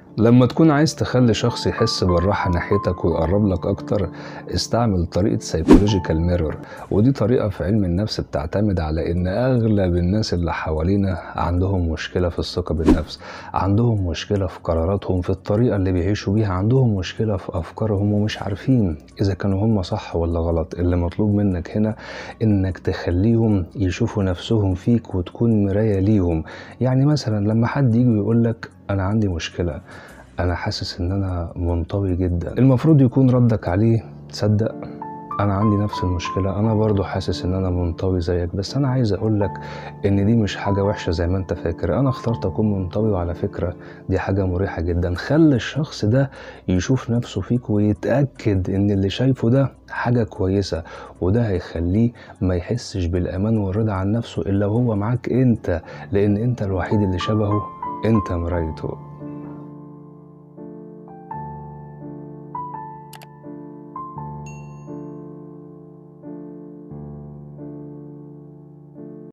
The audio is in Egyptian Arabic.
لما تكون عايز تخلي شخص يحس بالراحة ناحيتك ويقرب لك أكتر استعمل طريقة سايكولوجيكال ميرور ودي طريقة في علم النفس بتعتمد على إن أغلب الناس اللي حوالينا عندهم مشكلة في الثقة بالنفس عندهم مشكلة في قراراتهم في الطريقة اللي بيعيشوا بيها عندهم مشكلة في أفكارهم ومش عارفين إذا كانوا هم صح ولا غلط اللي مطلوب منك هنا إنك تخليهم يشوفوا نفسهم فيك وتكون مراية ليهم يعني مثلا لما حد يجي ويقولك أنا عندي مشكلة انا حاسس ان انا منطوي جدا المفروض يكون ردك عليه تصدق انا عندي نفس المشكلة انا برضو حاسس ان انا منطوي زيك بس انا عايز اقولك ان دي مش حاجة وحشة زي ما انت فاكر انا اخترت اكون منطوي وعلى فكرة دي حاجة مريحة جدا خلي الشخص ده يشوف نفسه فيك ويتأكد ان اللي شايفه ده حاجة كويسة وده هيخليه ما يحسش بالامان والرضا عن نفسه الا وهو معاك انت لان انت الوحيد اللي شبهه انت مرايته